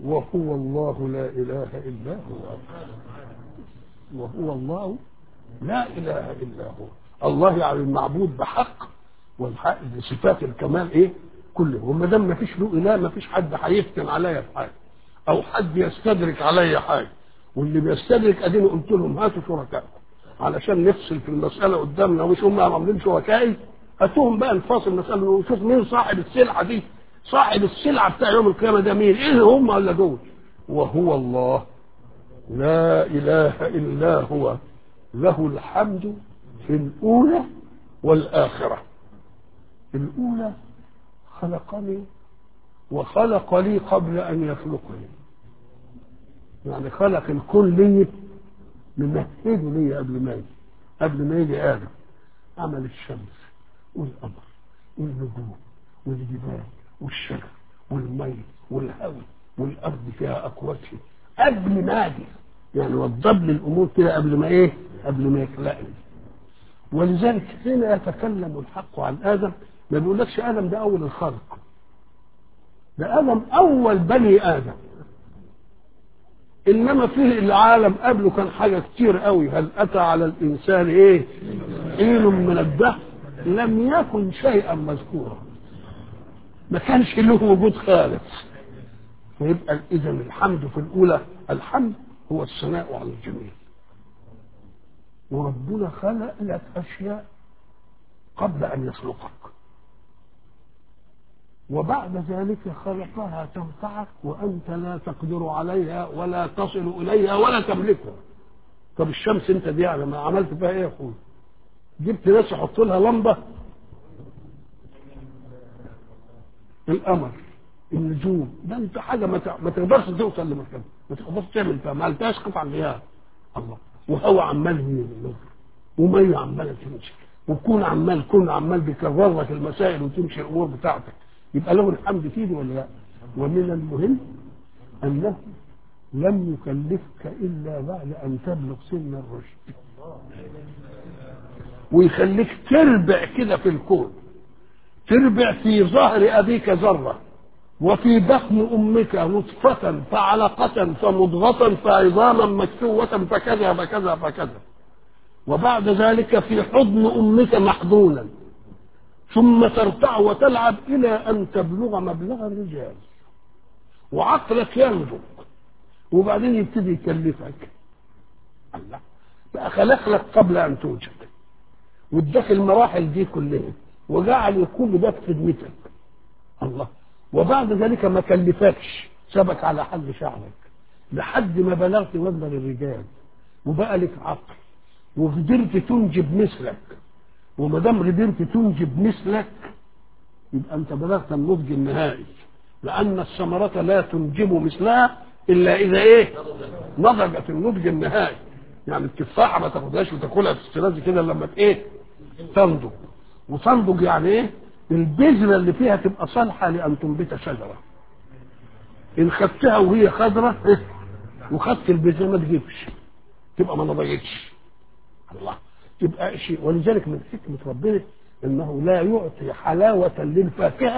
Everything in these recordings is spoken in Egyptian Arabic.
وهو الله لا اله الا هو وهو الله لا اله الا هو الله يعني المعبود بحق والحق بصفات الكمال ايه كله وما دام ما فيش له اله ما فيش حد هيفتن عليا في حاجه او حد يستدرك عليا حاجه واللي بيستدرك اديني قلت لهم هاتوا شركائكم علشان نفصل في المساله قدامنا ومش هم عاملين شركائي هاتوهم بقى نفاصل المساله ونشوف مين صاحب السلعه دي صاحب السلعه بتاع يوم القيامه ده مين ايه هم ولا دول وهو الله لا اله الا هو له الحمد في الاولى والاخره الاولى خلقني وخلق لي قبل ان يخلقني يعني خلق الكون لي ممهده لي قبل ما يجي قبل ما يجي ادم عمل الشمس والقمر والنجوم والجبال والشجر والمي والهواء والارض فيها اقواتها قبل ما اجي يعني وضب لي الامور كده قبل ما ايه قبل ما يخلقني ولذلك حين يتكلم الحق عن ادم ما بيقولكش ادم ده اول الخلق ده ادم اول بني ادم انما فيه العالم قبله كان حاجه كتير قوي هل اتى على الانسان ايه حين من الدهر لم يكن شيئا مذكورا ما كانش له وجود خالص فيبقى اذا الحمد في الاولى الحمد هو الثناء على الجميل وربنا خلق لك اشياء قبل ان يخلقك وبعد ذلك خلقها تنفعك وانت لا تقدر عليها ولا تصل اليها ولا تملكها طب الشمس انت دي يعني ما عملت فيها ايه يا اخويا جبت ناس يحط لها لمبه القمر النجوم ده انت حاجه ما ما تقدرش توصل لمكانها ما تقدرش تعمل فيها ما عملتهاش قطع غيار الله وهو عمال ينور وميه عماله تمشي وكون عمال كون عمال بيكرر لك المسائل وتمشي الامور بتاعتك يبقى له الحمد فيه ولا لا ومن المهم انه لم يكلفك الا بعد ان تبلغ سن الرشد ويخليك تربع كده في الكون تربع في ظهر ابيك ذره وفي بطن امك نطفه فعلقه فمضغه فعظاما مكسوه فكذا فكذا فكذا وبعد ذلك في حضن امك محضونا ثم ترتع وتلعب الى ان تبلغ مبلغ الرجال وعقلك ينضج وبعدين يبتدي يكلفك الله بقى خلق لك قبل ان توجد واداك المراحل دي كلها وجعل يكون ده في خدمتك الله وبعد ذلك ما كلفكش سبك على حل شعرك لحد ما بلغت مبلغ الرجال وبقى لك عقل وقدرت تنجب مثلك وما دام قدرت تنجب مثلك يبقى انت بلغت النضج النهائي لان الثمرة لا تنجب مثلها الا اذا ايه نضجت النضج النهائي يعني التفاحة ما تاخدهاش وتاكلها في السلاذ كده لما ايه تنضج وتنضج يعني ايه البذرة اللي فيها تبقى صالحة لأن تنبت شجرة إن خدتها وهي خضرة إيه؟ وخدت البذرة ما تجيبش تبقى ما نضجتش الله تبقى شيء ولذلك من حكمة ربنا إنه لا يعطي حلاوة للفاكهة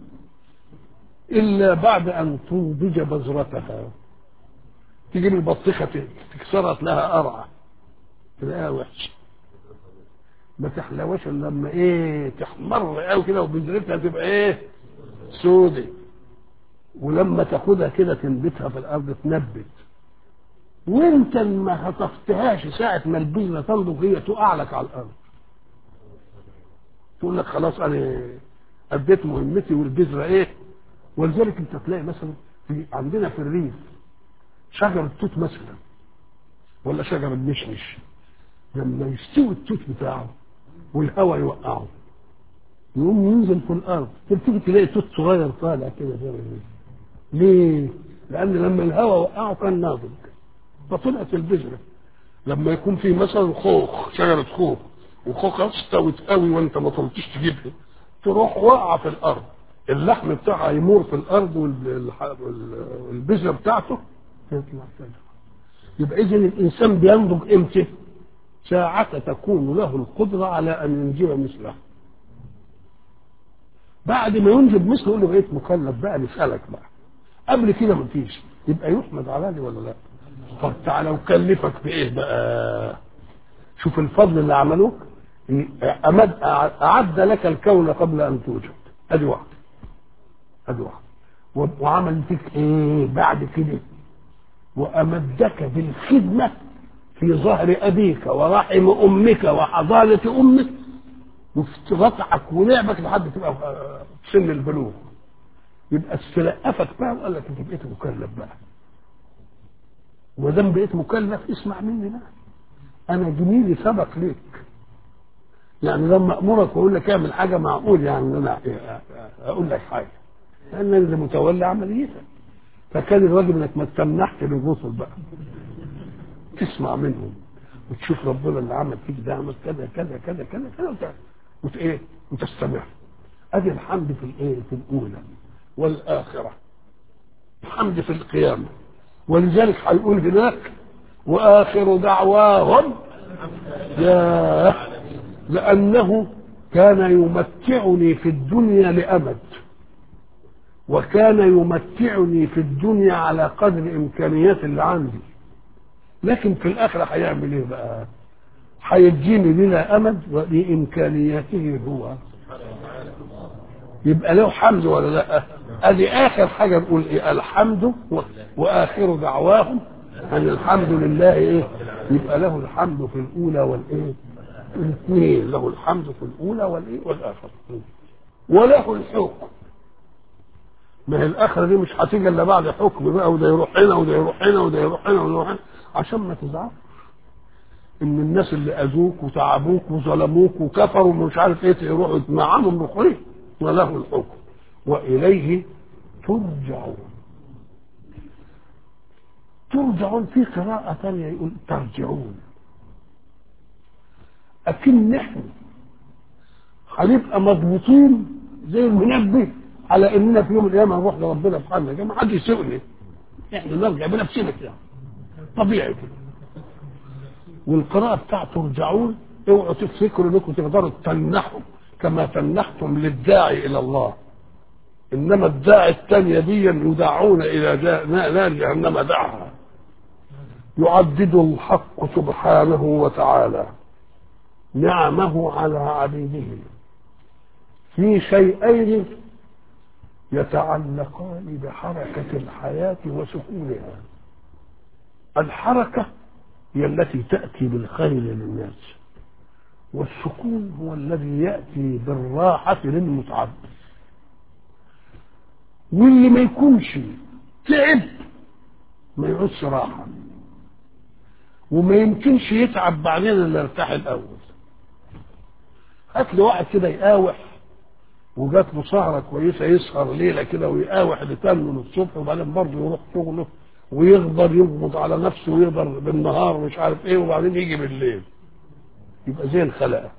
إلا بعد أن تنضج بذرتها تجيب البطيخة تكسرها تلاقيها قرعة تلاقيها وحشة ما تحلوش الا لما ايه تحمر قوي كده وبذرتها تبقى ايه سودة ولما تاخدها كده تنبتها في الارض تنبت وانت ما هتفتهاش ساعة ما البذرة تنضج هي تقع لك على الارض تقول لك خلاص انا اديت مهمتي والبذرة ايه ولذلك انت تلاقي مثلا في عندنا في الريف شجر التوت مثلا ولا شجر المشمش لما يستوي التوت بتاعه والهواء يوقعه يقوم ينزل في الارض تبتدي تلاقي توت صغير طالع كده زي ليه؟ لان لما الهواء وقعه كان ناضج فطلعت البذره لما يكون في مثلا خوخ شجره خوخ وخوخ استوت قوي وانت ما طلتش تجيبها تروح واقعه في الارض اللحم بتاعها يمور في الارض والبذره بتاعته تطلع شجره يبقى اذا الانسان بينضج امتى؟ ساعة تكون له القدرة على أن ينجب مثله بعد ما ينجب مثله يقول له بقيت مكلف بقى نسألك بقى قبل كده ما فيش يبقى يحمد على دي ولا لا طب تعالى وكلفك بايه بقى شوف الفضل اللي عملوه أمد أعد لك الكون قبل أن توجد أدي واحد أدي واحد وعمل فيك إيه بعد كده وأمدك بالخدمة في ظهر أبيك ورحم أمك وحضانة أمك وفي رفعك ولعبك لحد تبقى في سن البلوغ يبقى استلقفك بقى وقال لك انت بقيت مكلف بقى ودام بقيت مكلف اسمع مني بقى انا جميلي سبق ليك يعني لما امرك واقول لك اعمل حاجه معقول يعني انا اقول لك حاجه لان انا اللي متولي عمليتك فكان الواجب انك ما تمنحش للرسل بقى تسمع منهم وتشوف ربنا اللي عمل فيك ده عمل كذا كذا كذا كذا كذا وت ايه وتستمر ادي الحمد في الايه في الاولى والاخره الحمد في القيامه ولذلك هيقول هناك واخر دعواهم يا لانه كان يمتعني في الدنيا لامد وكان يمتعني في الدنيا على قدر امكانيات اللي عندي لكن في الاخره هيعمل ايه بقى هيديني بلا امد ولامكانياته هو يبقى له حمد ولا لا ادي اخر حاجه نقول ايه الحمد واخر دعواهم ان الحمد لله ايه يبقى له الحمد في الاولى والايه الاثنين له الحمد في الاولى والايه والاخره وله الحكم ما هي الاخره دي مش هتيجي الا بعد حكم بقى وده يروح هنا وده يروح هنا وده يروح هنا وده يروح هنا عشان ما تزعلش ان الناس اللي اذوك وتعبوك وظلموك وكفروا ومش عارف ايه يروحوا معاهم بخير وله الحكم واليه ترجعون ترجعون في قراءة ثانية يقول ترجعون أكن نحن هنبقى مضبوطين زي المنبه على اننا في يوم القيامه نروح لربنا سبحانه يا جماعه حد يسوقني احنا نرجع بنفسنا كده طبيعي كده والقراءة بتاعت ترجعون اوعوا تفتكروا انكم تقدروا تنحوا كما تنحتم للداعي الى الله انما الداعي الثانية دي يدعون الى نار جهنم دعها يعدد الحق سبحانه وتعالى نعمه على عبيده في شيئين يتعلقان بحركة الحياة وسكونها الحركة هي التي تأتي بالخير للناس والسكون هو الذي يأتي بالراحة للمتعب واللي ما يكونش تعب ما يعوزش راحة وما يمكنش يتعب بعدين الا يرتاح الاول هات لي واحد كده يقاوح وجات له سهره كويسه يسهر ليله كده ويقاوح لتمن الصبح وبعدين برضه يروح شغله ويقدر يغمض على نفسه ويقدر بالنهار ومش عارف ايه وبعدين يجي بالليل يبقى زي الخلقه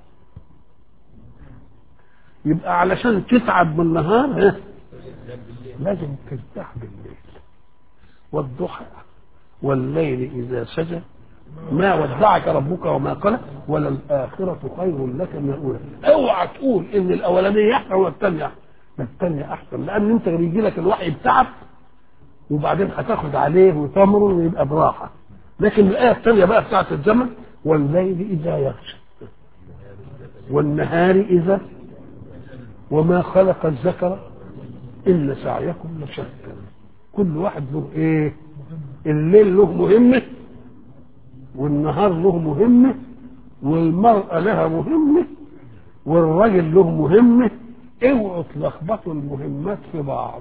يبقى علشان تتعب بالنهار ها لازم ترتاح بالليل والضحى والليل اذا سجى ما ودعك ربك وما قلى وللآخرة خير لك من الأولى اوعى تقول إن الأولانية أحسن ولا الثانية أحسن الثانية أحسن لأن أنت بيجي لك الوحي بتعب وبعدين هتاخد عليه وتمر ويبقى براحة لكن الآية الثانية بقى بتاعت الزمن والليل إذا يغشى والنهار إذا وما خلق الذكر إن سعيكم لشتى كل واحد له إيه الليل له مهمة والنهار له مهمة والمرأة لها مهمة والرجل له مهمة اوعوا تلخبطوا المهمات في بعض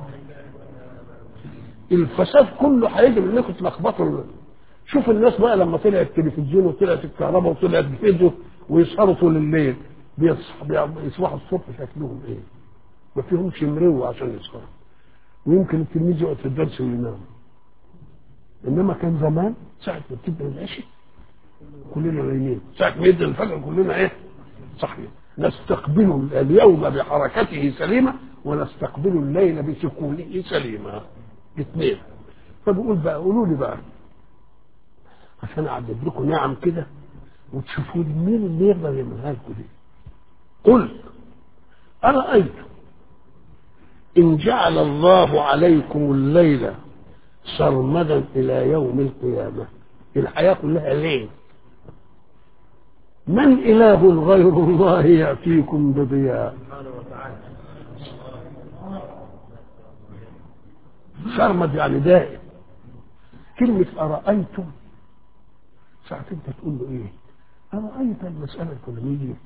الفساد كله هيجي من انكم تلخبطوا شوف الناس بقى لما طلع التلفزيون وطلعت الكهرباء وطلعت فيديو ويسهروا طول الليل بيصبحوا الصبح شكلهم ايه؟ ما فيهمش مرو عشان يسهروا ويمكن التلميذ يقعد في الدرس وينام انما كان زمان ساعه ما بتبدا العشاء كلنا نايمين ساعه ما يبدا الفجر كلنا ايه صحيح نستقبل اليوم بحركته سليمه ونستقبل الليل بسكونه سليمه اثنين فبقول بقى قولوا لي بقى عشان اعدد لكم نعم كده وتشوفوا لي مين اللي يقدر يعملها لكم دي قل ارايتم إن جعل الله عليكم الليل سرمدا إلى يوم القيامة الحياة كلها ليل من إله غير الله يأتيكم بضياء سرمد يعني دائم كلمة أرأيتم ساعة أنت تقول له إيه أرأيت المسألة الفلانية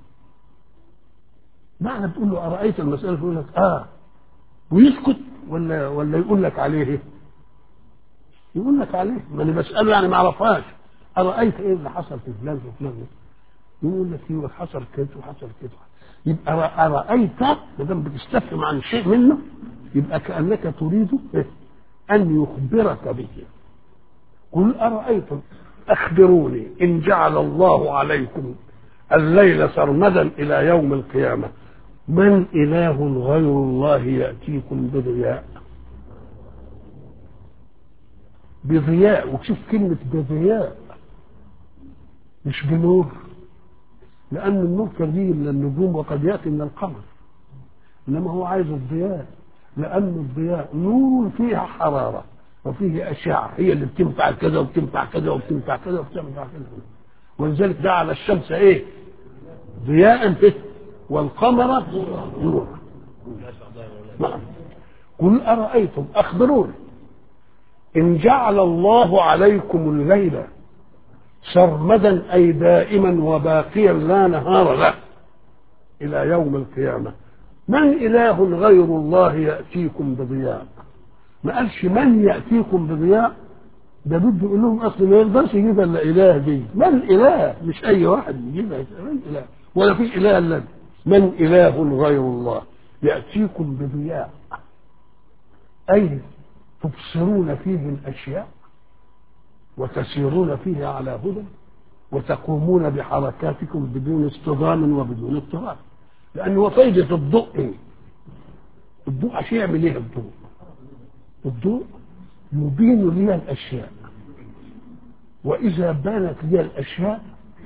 معنى تقول له أرأيت المسألة يقول لك آه ويسكت ولا ولا يقول لك عليه إيه؟ يقول لك عليه ما أنا بسأله يعني ما أعرفهاش أرأيت إيه اللي حصل في فلان وفلان يقول لك يقول حصل كذا وحصل كذا يبقى أرأيت ما دام بتستفهم عن شيء منه يبقى كأنك تريد إيه؟ أن يخبرك به قل أرأيتم أخبروني إن جعل الله عليكم الليل سرمدا إلى يوم القيامة من إله غير الله يأتيكم بضياء بضياء وشوف كلمة بضياء مش بنور لأن النور كبير من النجوم وقد يأتي من القمر إنما هو عايز الضياء لأن الضياء نور فيها حرارة وفيه أشعة هي اللي بتنفع كذا وبتنفع كذا وبتنفع كذا وبتنفع كذا ولذلك جعل الشمس إيه؟ ضياء فيه والقمر نورا نعم قل أرأيتم أخبروني إن جعل الله عليكم الليل سرمدا أي دائما وباقيا لا نهار له إلى يوم القيامة من إله غير الله يأتيكم بضياء ما قالش من يأتيكم بضياء ده بده يقول لهم أصل ما يقدرش يجيب إلا إله دي من إله مش أي واحد يجيبها من إله ولا فيش إله إلا من إله غير الله يأتيكم بضياء أي تبصرون فيه الأشياء وتسيرون فيه على هدى وتقومون بحركاتكم بدون اصطدام وبدون اضطراب لأن هو فايدة الضوء إيه؟ الضوء عشان يعمل إيه الضوء؟ الضوء يبين لي الأشياء وإذا بانت لي الأشياء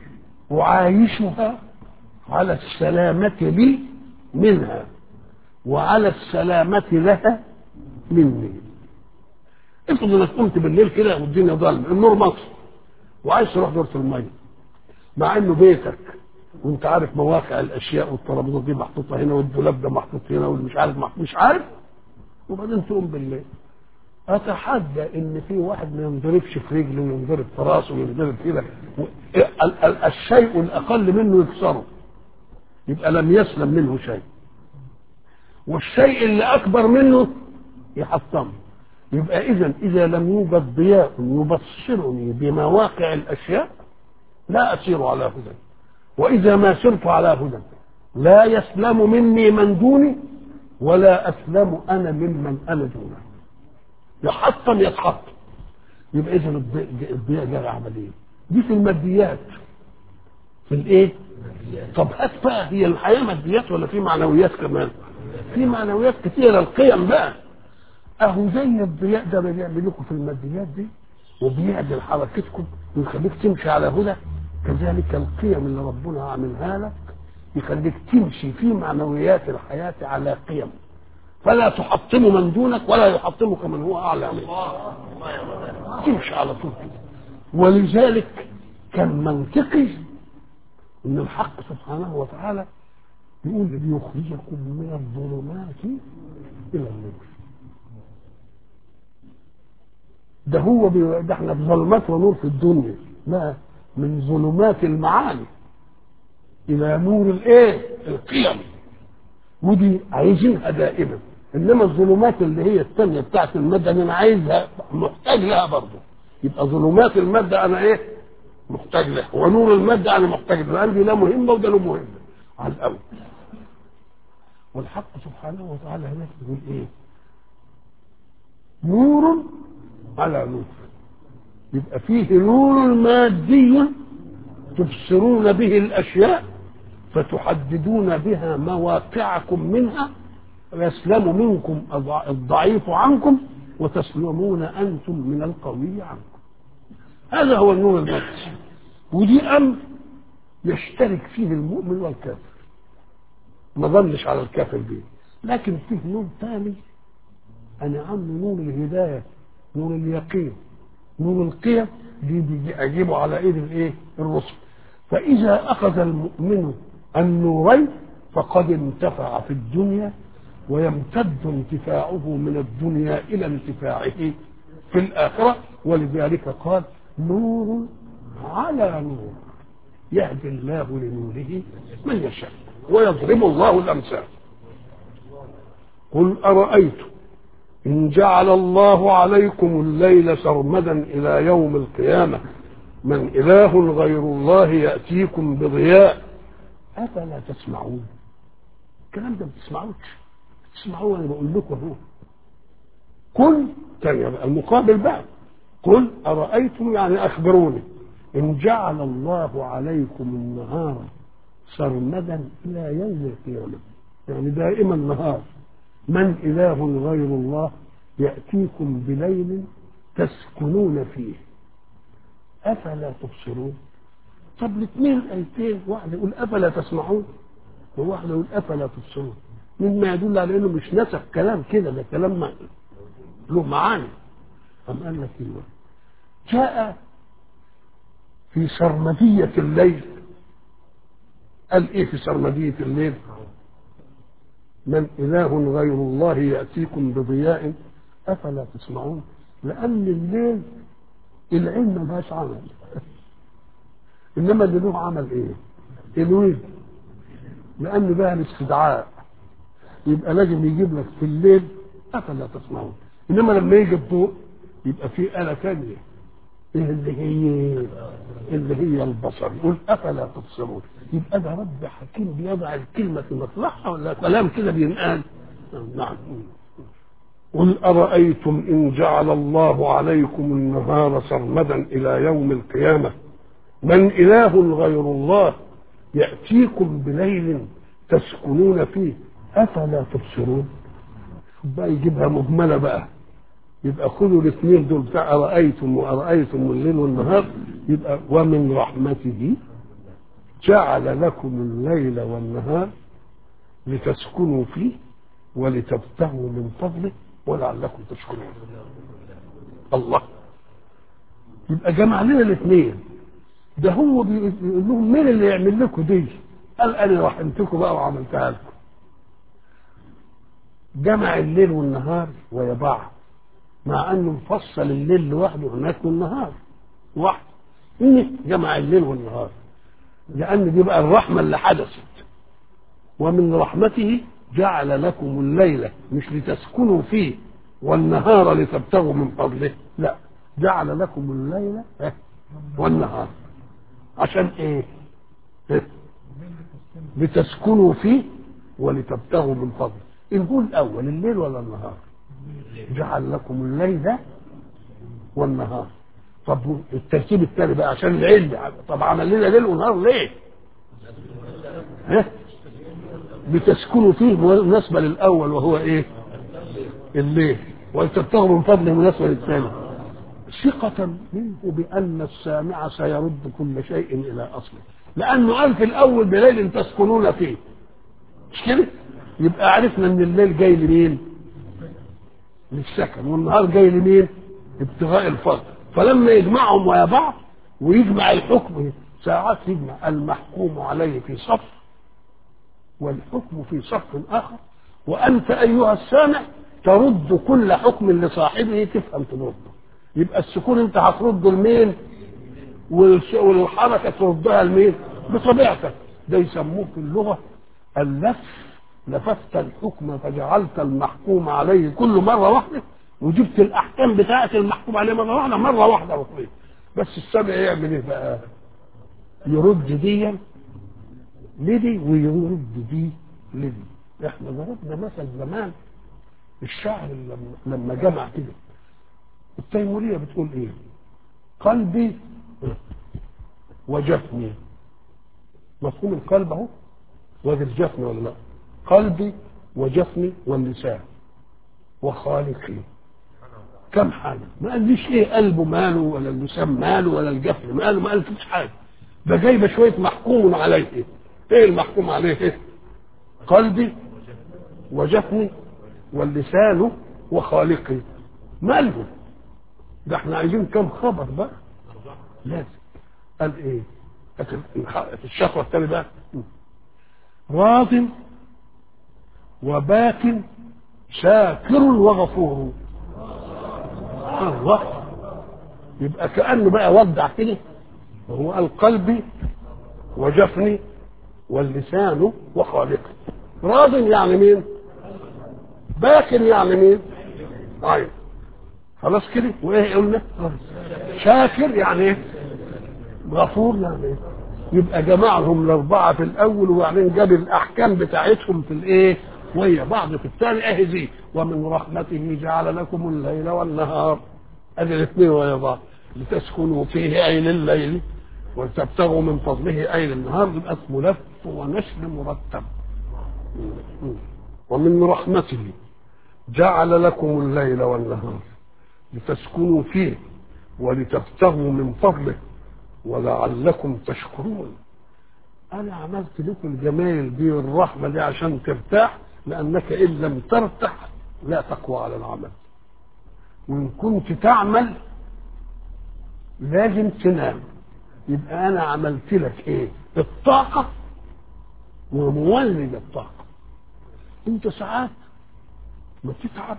أعايشها على السلامة لي منها وعلى السلامة لها مني افرض انك قمت بالليل كده والدنيا ضلمه النور مطفي وعايز تروح دورة المية مع انه بيتك وانت عارف مواقع الاشياء والترابيزات دي محطوطه هنا والدولاب ده محطوط هنا واللي مش عارف محطوط مش عارف وبعدين تقوم بالليل اتحدى ان في واحد ما ينضربش في رجله وينضرب في راسه وينضرب كده الشيء الاقل منه يكسره يبقى لم يسلم منه شيء والشيء اللي اكبر منه يحطمه يبقى اذا اذا لم يوجد ضياء يبصرني بمواقع الاشياء لا اسير على هدى واذا ما سرت على هدى لا يسلم مني من دوني ولا اسلم انا ممن انا دونه يحطم يتحطم يبقى اذا الضياء جاي عمليه دي في الماديات في الايه طب هات بقى هي الحياه ماديات ولا في معنويات كمان في معنويات كثيره القيم بقى اهو زي الضياء ده ما بيعمل لكم في الماديات دي وبيعدل حركتكم ويخليك تمشي على هدى كذلك القيم اللي ربنا عاملها لك يخليك تمشي في معنويات الحياة على قيم فلا تحطم من دونك ولا يحطمك من هو أعلى منك تمشي على طول كده ولذلك كان منطقي ان الحق سبحانه وتعالى يقول ليخرجكم من الظلمات الى النور ده هو بي... ده احنا في ظلمات ونور في الدنيا لا من ظلمات المعاني الى نور الايه القيم ودي عايزينها دائما انما الظلمات اللي هي الثانيه بتاعت الماده انا عايزها محتاج لها برضه يبقى ظلمات الماده انا ايه محتاج لها ونور الماده انا محتاج لها عندي لا مهمه وده له مهمه على الاول والحق سبحانه وتعالى هناك يقول ايه نور على نور يبقى فيه نور مادي تبصرون به الاشياء فتحددون بها مواقعكم منها ويسلم منكم الضعيف عنكم وتسلمون انتم من القوي عنكم هذا هو النور المادي ودي امر يشترك فيه المؤمن والكافر ما ظنش على الكافر به لكن فيه نور ثاني أنعم نور الهداية نور اليقين نور القيم دي بيجي أجيبه على إيد الإيه؟ الرسل فإذا أخذ المؤمن النورين فقد انتفع في الدنيا ويمتد انتفاعه من الدنيا إلى انتفاعه في الآخرة ولذلك قال نور على نور يهدي الله لنوره من يشاء ويضرب الله الأمثال قل أرأيتم إن جعل الله عليكم الليل سرمدا إلى يوم القيامة من إله غير الله يأتيكم بضياء أفلا تسمعون الكلام ده ما بتسمعوش تسمعوه أنا بقول لكم أهو قل تاني المقابل بقى قل أرأيتم يعني أخبروني إن جعل الله عليكم النهار سرمدا إلى يوم القيامة يعني دائما نهار من إله غير الله يأتيكم بليل تسكنون فيه أفلا تبصرون طب الاثنين الايتين واحد يقول افلا تسمعون وواحد يقول افلا تبصرون مما يدل على انه مش نسخ كلام كده ده كلام ما له معاني أم قال لك ايوه جاء في سرمدية الليل قال ايه في سرمدية الليل من إله غير الله يأتيكم بضياء أفلا تسمعون لأن الليل العلم ما لهاش عمل انما اللي له عمل ايه الويل لان بقى الاستدعاء يبقى لازم يجيب لك في الليل افلا تسمعون انما لما يجي الضوء يبقى في آلة ثانية ايه اللي هي اللي هي البصر يقول افلا تبصرون يبقى ده رب حكيم بيضع الكلمة في مصلحها ولا كلام كده بينقال نعم قل أرأيتم إن جعل الله عليكم النهار سرمدا إلى يوم القيامة من إله غير الله يأتيكم بليل تسكنون فيه أفلا تبصرون بقى يجيبها مجملة بقى يبقى خذوا الاثنين دول بتاع أرأيتم وأرأيتم الليل والنهار يبقى ومن رحمته جعل لكم الليل والنهار لتسكنوا فيه ولتبتغوا من فضله ولعلكم تشكرون الله يبقى جمع لنا الاثنين ده هو بيقول لهم مين اللي يعمل لكم دي قال انا رحمتكم بقى وعملتها لكم جمع الليل والنهار ويا بعض مع انه مفصل الليل لوحده هناك والنهار واحد إيه جمع الليل والنهار لان دي بقى الرحمه اللي حدثت ومن رحمته جعل لكم الليل مش لتسكنوا فيه والنهار لتبتغوا من فضله لا جعل لكم الليل والنهار عشان ايه لتسكنوا فيه ولتبتغوا من فضله نقول الاول الليل ولا النهار جعل لكم الليل والنهار طب الترتيب الثاني بقى عشان العلم طب عمل لنا ليل ونهار ليه؟ ها؟ لتسكنوا فيه مناسبة للأول وهو إيه؟ الليل ولتبتغوا من فضله مناسبة للثاني ثقة منه بأن السامع سيرد كل شيء إلى أصله لأنه قال في الأول بليل تسكنون فيه مش كده؟ يبقى عرفنا إن الليل جاي لمين؟ للسكن والنهار جاي لمين؟ ابتغاء الفضل فلما يجمعهم ويا بعض ويجمع الحكم ساعات يجمع المحكوم عليه في صف والحكم في صف آخر وأنت أيها السامع ترد كل حكم لصاحبه تفهم ترده يبقى السكون أنت هترده لمين والحركة تردها لمين بطبيعتك ده يسموه في اللغة اللف لففت الحكم فجعلت المحكوم عليه كل مرة واحدة وجبت الأحكام بتاعة المحكوم عليه مرة واحدة مرة واحدة وطويل بس السامع يعمل إيه بقى يرد ديا لدي ويرد دي لدي احنا ضربنا مثل زمان الشاعر لما, لما جمع كده التيمورية بتقول ايه قلبي وجفني مفهوم القلب اهو وادي الجفن ولا لا قلبي وجفني واللسان وخالقي كم حاجة ما قاليش ايه قلبه ماله ولا اللسان ماله ولا الجفن ماله ما قال فيش حاجة ده جايبه شوية محكوم عليه ايه ايه المحكوم عليه ايه قلبي وجفني واللسان وخالقي مالهم ده احنا عايزين كم خبر بقى لازم قال ايه في الشهوة الثاني بقى راض وباك شاكر وغفور الله يبقى كأنه بقى ودع كده وهو قال قلبي وجفني واللسان وخالقي راض يعني مين باكر يعني مين طيب خلاص كده وايه قلنا شاكر يعني ايه غفور يعني ايه يبقى جمعهم الاربعه في الاول وبعدين جاب الاحكام بتاعتهم في الايه وهي بعض في الثاني اهي دي ومن رحمته جعل لكم الليل والنهار ادي الاثنين ويا بعض لتسكنوا فيه اي لليل ولتبتغوا من فضله اي للنهار يبقى اسمه لف ونشر مرتب ومن رحمته جعل لكم الليل والنهار لتسكنوا فيه ولتبتغوا من فضله ولعلكم تشكرون انا عملت لكم الجمايل دي والرحمه دي عشان ترتاح لانك ان لم ترتاح لا تقوى على العمل وان كنت تعمل لازم تنام يبقى انا عملت لك ايه الطاقه ومولد الطاقه انت ساعات ما تتعب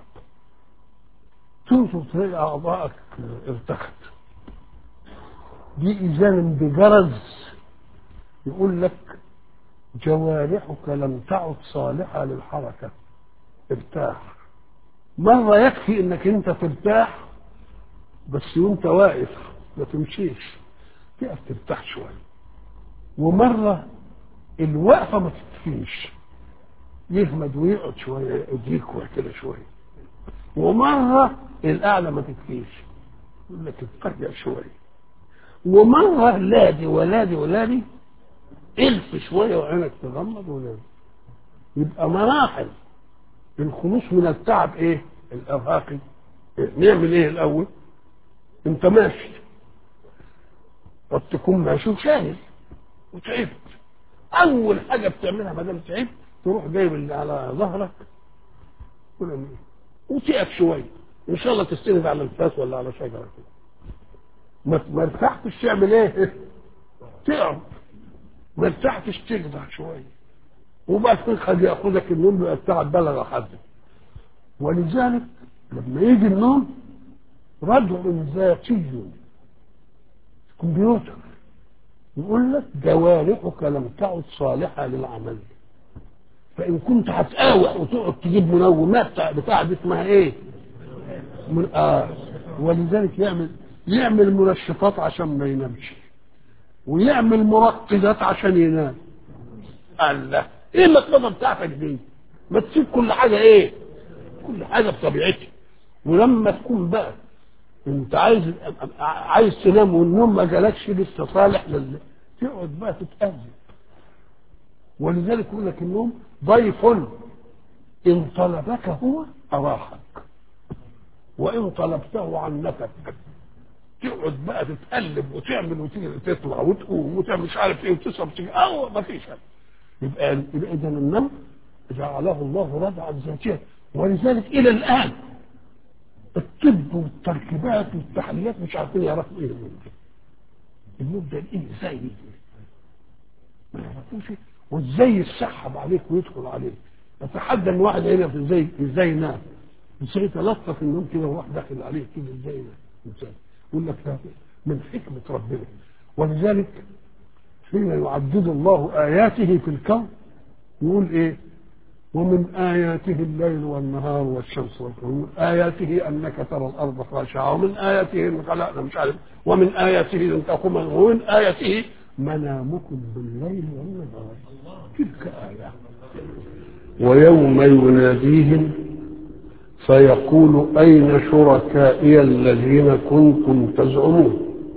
تنظر تلاقي اعضائك ارتخت دي اذان بجرز يقول لك جوارحك لم تعد صالحه للحركه ارتاح مره يكفي انك انت ترتاح بس وانت واقف ما تمشيش تقف ترتاح شويه ومره الوقفه ما تكفيش يهمد ويقعد شويه يديك كده شويه ومره القعده ما تكفيش يقول لك اتقرع شويه ومره لادي ولادي ولادي الف شويه وعينك تغمض ونام يبقى مراحل الخلوص من التعب ايه الارهاقي إيه؟ نعمل ايه الاول انت ماشي قد تكون ماشي وشايل وتعبت اول حاجه بتعملها ما دام تعبت تروح جايب اللي على ظهرك وتقف شويه ان شاء الله تستند على الفاس ولا على شجره كده ما ما ارتحتش تعمل ايه؟ تقعد ما ارتحتش تجدع شويه وبعدين قد ياخذك النوم بقى التعب بلغ حده ولذلك لما يجي النوم ردع ذاتي كمبيوتر يقول لك جوارحك لم تعد صالحه للعمل فان كنت هتقاوح وتقعد تجيب منومات بتاع دي اسمها ايه؟ من آه ولذلك يعمل يعمل منشطات عشان ما ينامش ويعمل مرقدات عشان ينام الله ايه المطلبه بتاعتك دي؟ ما تسيب كل حاجه ايه؟ كل حاجه بطبيعتها ولما تكون بقى انت عايز عايز تنام والنوم ما جالكش لسه صالح لل تقعد بقى تتأذى ولذلك يقول لك النوم ضيف ان طلبك هو اراحك وان طلبته عنتك تقعد بقى تتقلب وتعمل وتيجي تطلع وتقوم وتعمل مش عارف ايه وتشرب تيجي اه ما فيش يبقى يبقى اذا النوم جعله الله ردعا ذاتيا ولذلك الى الان الطب والتركيبات والتحليات مش عارفين يعرفوا ايه النوم ده النوم ده ايه ازاي يجي ما يعرفوش وازاي يسحب عليك ويدخل عليك اتحدى ان واحد هنا في ازاي ازاي ينام ازاي يتلطف النوم كده وواحد داخل عليه كده ازاي ينام ازاي يقول لك ده من حكمه ربنا ولذلك حين يعدد الله اياته في الكون يقول ايه ومن آياته الليل والنهار والشمس والقمر آياته أنك ترى الأرض خاشعة ومن آياته أن خلقنا مش عارف ومن آياته أن تقوم ومن آياته منامكم بالليل والنهار تلك آية ويوم يناديهم فيقول أين شركائي الذين كنتم تزعمون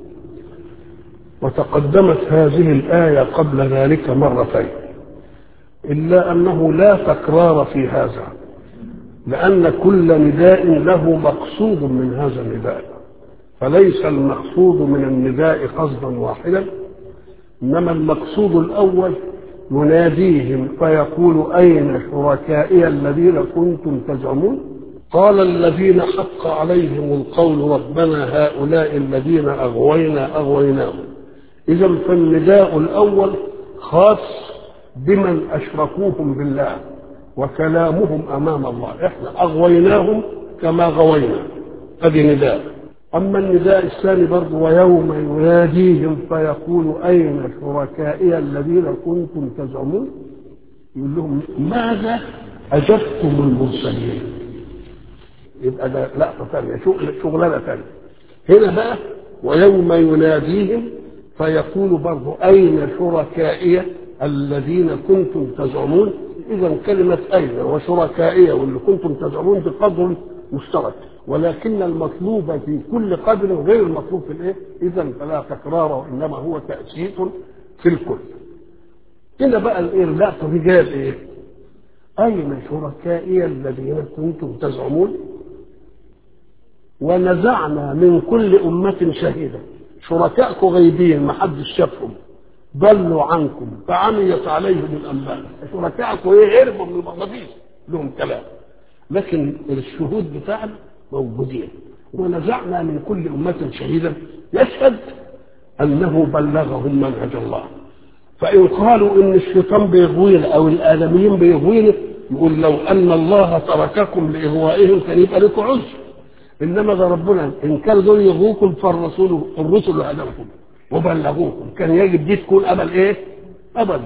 وتقدمت هذه الآية قبل ذلك مرتين إلا أنه لا تكرار في هذا لأن كل نداء له مقصود من هذا النداء فليس المقصود من النداء قصدا واحدا إنما المقصود الأول يناديهم فيقول أين شركائي الذين كنتم تزعمون قال الذين حق عليهم القول ربنا هؤلاء الذين أغوينا أغويناهم إذا فالنداء الأول خاص بمن أشركوهم بالله وكلامهم أمام الله إحنا أغويناهم كما غوينا هذه نداء أما النداء الثاني برضه ويوم يناديهم فيقول أين شركائي الذين كنتم تزعمون يقول لهم ماذا أجبتم المرسلين يبقى ده لقطة ثانية شغل شغلانة ثانية هنا بقى ويوم يناديهم فيقول برضه أين شركائي الذين كنتم تزعمون إذا كلمة أين وشركائي واللي كنتم تزعمون بقدر مشترك ولكن المطلوب في كل قدر غير المطلوب في الايه؟ اذا فلا تكرار وانما هو تاسيس في الكل. هنا بقى الايه اللقطه دي جايه ايه؟ اين شركائي الذين كنتم تزعمون؟ ونزعنا من كل أمة شهيدا شركائكم غيبين ما حدش شافهم ضلوا عنكم فعميت عليهم الأنباء شركائكم ايه هربوا من المغناطيس لهم كلام لكن الشهود بتاعنا موجودين ونزعنا من كل أمة شهيدا يشهد أنه بلغهم منهج الله فإن قالوا إن الشيطان بيغوينا أو الآدميين بيغوينا يقول لو أن الله ترككم لإغوائهم كان يبقى لكم عذر إنما ده ربنا إن كان دول يغوكم فالرسول الرسل هدوكم وبلغوكم كان يجب دي تكون أبل إيه؟ أبل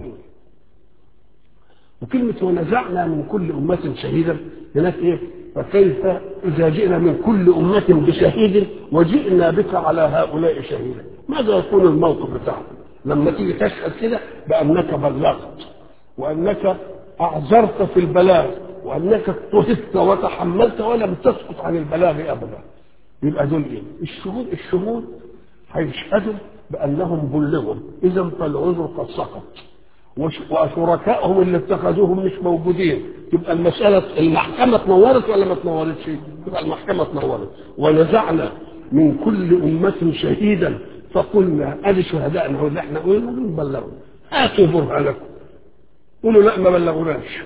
وكلمة ونزعنا من كل أمة شهيدا هناك إيه؟ فكيف إذا جئنا من كل أمة بشهيد وجئنا بك على هؤلاء شهيدا ماذا يكون الموقف بتاعهم لما تيجي تشهد كده بأنك بلغت وأنك أعذرت في البلاغ وأنك اضطهدت وتحملت ولم تسقط عن البلاغ أبدا يبقى دول إيه؟ الشهود الشهود هيشهدوا بأنهم بلغوا إذا فالعذر قد سقط وشركائهم اللي اتخذوهم مش موجودين تبقى المسألة المحكمة اتنورت ولا ما اتنورتش؟ تبقى المحكمة اتنورت ونزعنا من كل أمة شهيدا فقلنا ادي شهدائنا هو اللي احنا قلنا بلغوا هاتوا برهانكم قولوا لا ما بلغوناش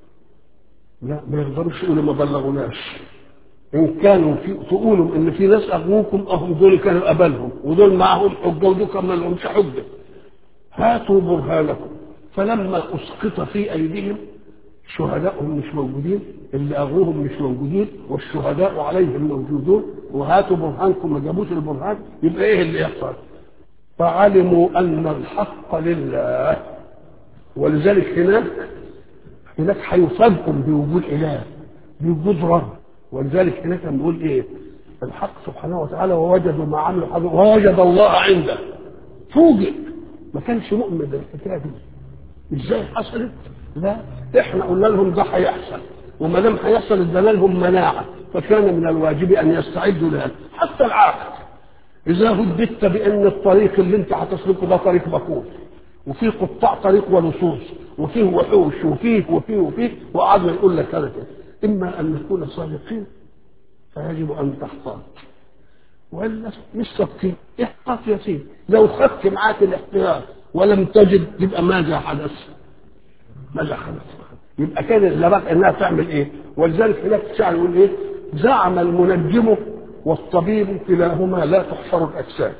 لا ما يقدروش يقولوا ما بلغوناش ان كانوا في تقولوا ان في ناس اغوكم اهم دول كانوا قبلهم ودول معهم حجه ودول كان ما لهمش حجه هاتوا برهانكم فلما اسقط في ايديهم شهدائهم مش موجودين اللي اغوهم مش موجودين والشهداء عليهم موجودون وهاتوا برهانكم ما جابوش البرهان يبقى ايه اللي يحصل؟ فعلموا ان الحق لله ولذلك هناك هناك هيفاجئوا بوجود اله بوجود رب ولذلك هناك بنقول ايه؟ الحق سبحانه وتعالى ووجدوا ما عملوا حاجه ووجد الله عنده فوجئ ما كانش مؤمن بالحكايه دي ازاي حصلت؟ لا احنا قلنا لهم ده هيحصل وما دام هيحصل ادانا لهم مناعه فكان من الواجب ان يستعدوا لها حتى العاقل اذا هددت بان الطريق اللي انت هتسلكه ده طريق بكور وفيه قطاع طريق ولصوص وفيه وحوش وفيه وفيه وفيه وقعدنا يقول لك هذا كده اما ان نكون صادقين فيجب ان تحتاط والا مش صادقين احتاط يا سيدي لو خدت معاك الاحتياط ولم تجد يبقى ماذا حدث؟ ماذا حدث؟ يبقى كان اللبق انها تعمل ايه؟ ولذلك هناك الشعر يقول ايه؟ زعم المنجم والطبيب كلاهما لا تحشر الاجساد.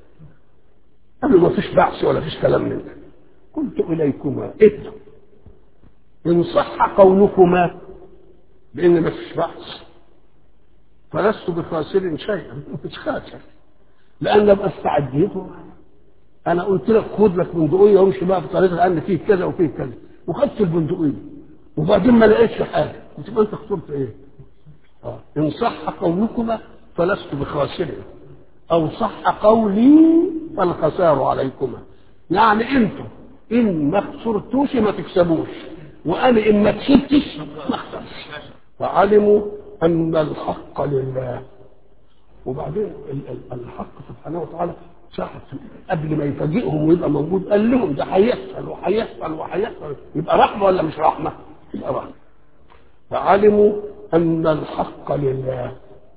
قبل ما فيش بعث ولا فيش كلام من ده. قلت اليكما اتوا ان صح قولكما بان ما فيش بعث فلست بخاسر شيئا مش خاسر لان ابقى استعديت انا قلت لك خد لك بندقيه وامشي بقى في طريق لان فيه كذا وفيه كذا وخدت البندقيه وبعدين ما لقيتش حاجه تبقى انت خسرت ايه؟ اه ان صح قولكما فلست بخاسر او صح قولي فالخسار عليكما يعني انتم ان ما خسرتوش ما تكسبوش وانا ان ما كسبتش ما اخسرش فعلموا ان الحق لله وبعدين الحق سبحانه وتعالى ساعة قبل ما يفاجئهم ويبقى موجود قال لهم ده هيحصل وهيحصل وهيحصل يبقى رحمة ولا مش رحمة؟ يبقى رحمة فعلموا أن الحق لله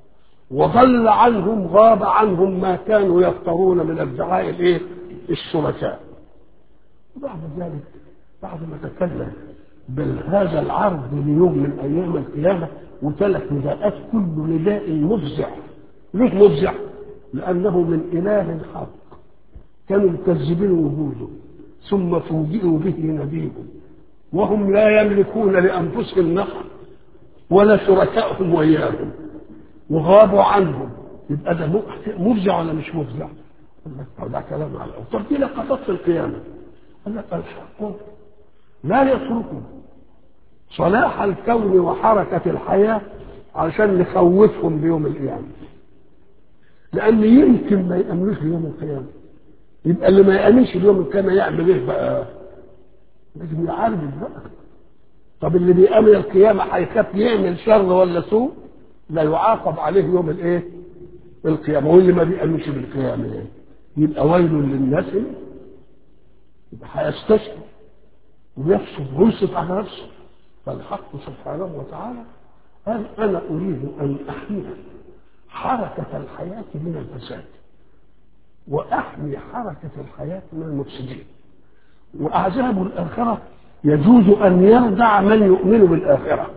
وضل عنهم غاب عنهم ما كانوا يفترون من ادعاء الايه؟ الشركاء. وبعد ذلك بعد ما تكلم بل هذا العرض ليوم من ايام القيامه وثلاث نداءات كل نداء مفزع ليه مفزع؟ لانه من اله حق كانوا مكذبين وجوده ثم فوجئوا به نبيه وهم لا يملكون لانفسهم نفعا ولا شركائهم وياهم وغابوا عنهم يبقى ده مفزع ولا مش مفزع؟ ده كلام على طب دي لقطات في القيامه قال لك الحق لا يتركوا صلاح الكون وحركة الحياة عشان نخوفهم بيوم القيامة لأن يمكن ما يأمنوش بيوم القيامة يبقى اللي ما يأمنش بيوم القيامة يعمل إيه بقى؟ لازم يعالج بقى طب اللي بيأمن القيامة هيخاف يعمل شر ولا سوء لا يعاقب عليه يوم الإيه؟ القيامة واللي ما بيأمنش بالقيامة يعني. يبقى ويل للناس يبقى هيستشفى ويفسد وينصف على نفسه فالحق سبحانه وتعالى قال انا اريد ان احمي حركه الحياه من الفساد واحمي حركه الحياه من المفسدين واعزاب الاخره يجوز ان يردع من يؤمن بالاخره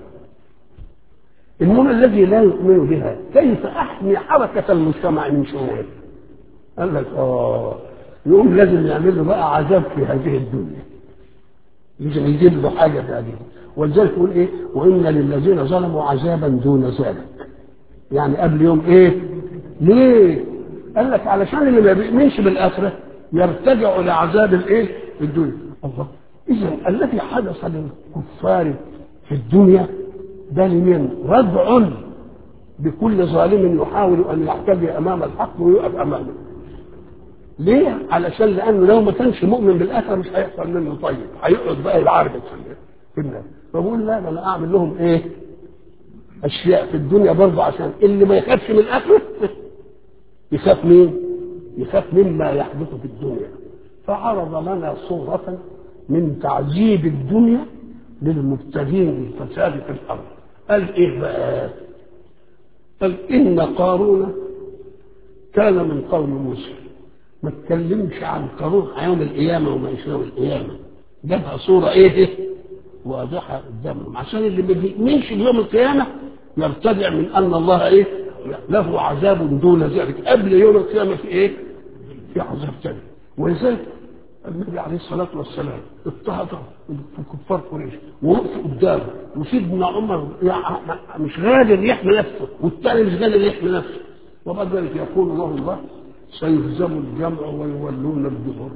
انما الذي لا يؤمن بها كيف احمي حركه المجتمع من شروره قال لك اه يقوم لازم يعمل له بقى عذاب في هذه الدنيا لازم يجيب له حاجه في هذه ولذلك يقول ايه وان للذين ظلموا عذابا دون ذلك يعني قبل يوم ايه ليه قال لك علشان اللي ما بيؤمنش بالاخره يرتجع لعذاب الايه الدنيا الله اذا الذي حدث للكفار في الدنيا ده لمن ردع بكل ظالم يحاول ان يحتجي امام الحق ويقف امامه ليه؟ علشان لانه لو ما كانش مؤمن بالاخره مش هيحصل منه طيب هيقعد بقى يعربد في الناس فبقول لا انا اعمل لهم ايه؟ اشياء في الدنيا برضه عشان اللي ما يخافش من الاخره يخاف مين؟ يخاف مما يحدث في الدنيا فعرض لنا صورة من تعذيب الدنيا للمبتغين بالفساد في الارض قال ايه بقى؟ قال ان قارون كان من قوم موسى ما اتكلمش عن قارون يوم القيامة وما يوم القيامة جابها صورة ايه واضحة قدامهم عشان اللي ما بيؤمنش بيوم القيامة يرتدع من ان الله ايه له عذاب دون ذلك قبل يوم القيامة في ايه في عذاب ثاني ولذلك النبي عليه الصلاة والسلام اضطهد في كفار قريش ووقف قدامه وسيدنا عمر مش قادر يحمي نفسه والثاني مش قادر يحمي نفسه وبعد ذلك يقول الله الله سيهزم الجمع ويولون الدبر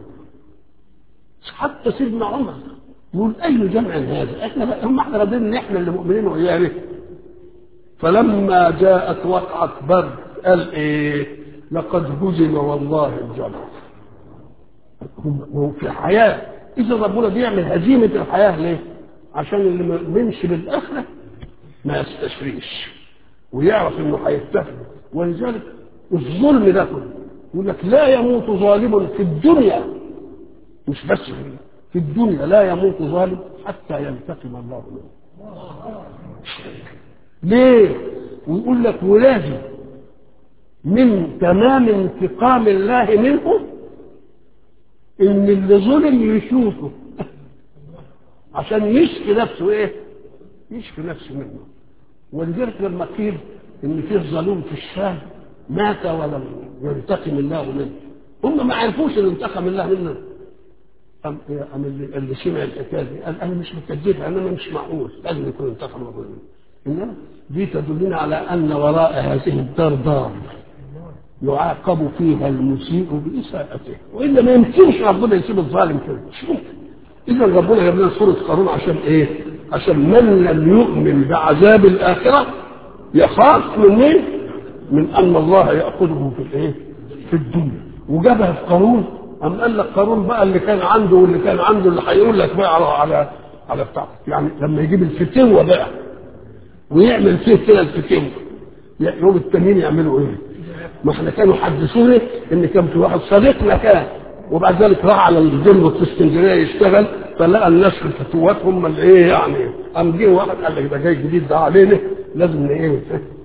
حتى سيدنا عمر يقول اي جمع هذا احنا هم احنا راضيين ان احنا اللي مؤمنين وياه فلما جاءت وقعة بدر قال ايه لقد هزم والله الجمع هو في الحياة إذا ربنا بيعمل هزيمة الحياة ليه؟ عشان اللي ما يؤمنش بالآخرة ما يستشريش ويعرف إنه هيستفيد ولذلك الظلم ده كله يقول لك لا يموت ظالم في الدنيا مش بس في, في الدنيا لا يموت ظالم حتى ينتقم الله منه ليه؟ ويقول لك ولازم من تمام انتقام الله منه ان اللي ظلم يشوفه عشان يشفي نفسه ايه يشفي نفسه منه ولذلك لما قيل ان فيه ظلوم في الشام مات ولم ينتقم الله منه هم ما عرفوش ان انتقم الله منه أم, أم اللي, اللي سمع الحكايه دي قال انا مش مكذبها انا مش معقول لازم يكون انتقم الله منه انما دي تدلنا على ان وراء هذه الدار دار يعاقب فيها المسيء بإساءته وإلا ما يمكنش ربنا يسيب الظالم كده مش ممكن إذا ربنا جاب لنا سورة قارون عشان إيه؟ عشان من لم يؤمن بعذاب الآخرة يخاف من مين؟ من أن الله يأخذه في الإيه؟ في الدنيا وجابها في قارون أم قال لك قارون بقى اللي كان عنده واللي كان عنده اللي هيقول لك بقى على على على بتاع يعني لما يجيب الفتوة بقى ويعمل فيه كده الفتوة يوم التانيين يعملوا ايه؟ ما احنا كانوا حدثوني ان كان في واحد صديقنا كان وبعد ذلك راح على الجنة في اسكندريه يشتغل فلقى الناس في الفتوات هم اللي ايه يعني قام جه واحد قال لك ده جاي جديد ده علينا لازم ايه